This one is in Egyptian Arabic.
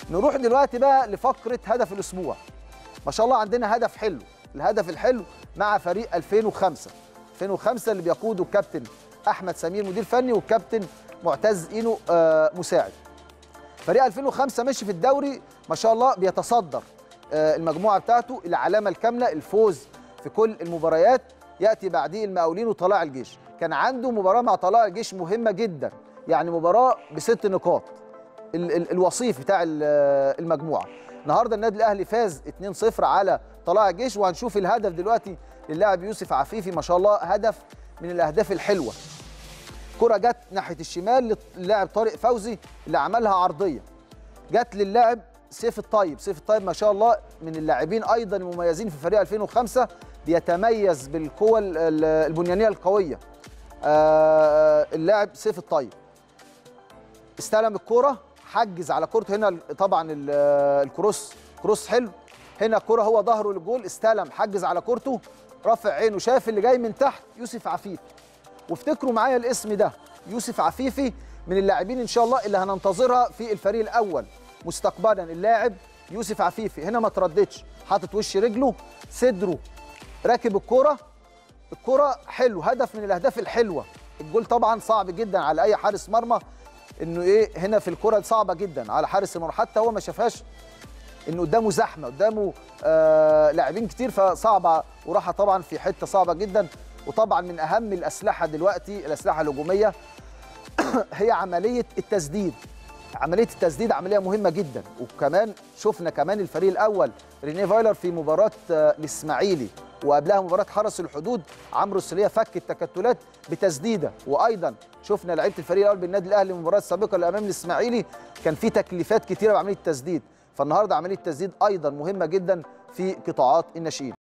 نروح دلوقتي بقى لفقره هدف الاسبوع ما شاء الله عندنا هدف حلو الهدف الحلو مع فريق 2005 2005 اللي بيقوده الكابتن احمد سمير مدير فني والكابتن معتز اينو آه مساعد فريق 2005 ماشي في الدوري ما شاء الله بيتصدر آه المجموعه بتاعته العلامه الكامله الفوز في كل المباريات ياتي بعديه المقاولين وطلائع الجيش كان عنده مباراه مع طلائع الجيش مهمه جدا يعني مباراه بست نقاط ال ال الوصيف بتاع المجموعه النهارده النادي الاهلي فاز 2-0 على طلائع الجيش وهنشوف الهدف دلوقتي للاعب يوسف عفيفي ما شاء الله هدف من الاهداف الحلوه كره جت ناحيه الشمال للاعب طارق فوزي اللي عملها عرضيه جت للاعب سيف الطيب سيف الطيب ما شاء الله من اللاعبين ايضا المميزين في فريق 2005 بيتميز بالقوه البنيانيه القويه اللاعب سيف الطيب استلم الكره حجز على كورته هنا طبعا الكروس كروس حلو هنا الكره هو ظهره للجول استلم حجز على كورته رافع عينه شاف اللي جاي من تحت يوسف عفيف وافتكروا معايا الاسم ده يوسف عفيفي من اللاعبين ان شاء الله اللي هننتظرها في الفريق الاول مستقبلا اللاعب يوسف عفيفي هنا ما ترددش حاطط وش رجله صدره راكب الكره الكره حلو هدف من الاهداف الحلوه الجول طبعا صعب جدا على اي حارس مرمى انه ايه هنا في الكره صعبه جدا على حارس المرمى حتى هو ما شافهاش ان قدامه زحمه قدامه آه لاعبين كتير فصعبه وراحه طبعا في حته صعبه جدا وطبعا من اهم الاسلحه دلوقتي الاسلحه الهجوميه هي عمليه التسديد عمليه التسديد عمليه مهمه جدا وكمان شفنا كمان الفريق الاول ريني فايلر في مباراه آه الاسماعيلي وقبلها مباراه حرس الحدود عمرو السوليه فك التكتلات بتسديده وايضا شفنا لعيبه الفريق الاول بالنادي الاهلي المباراه السابقه اللي امام الاسماعيلي كان في تكليفات كتيره بعمليه التسديد فالنهارده عمليه التسديد ايضا مهمه جدا في قطاعات الناشئين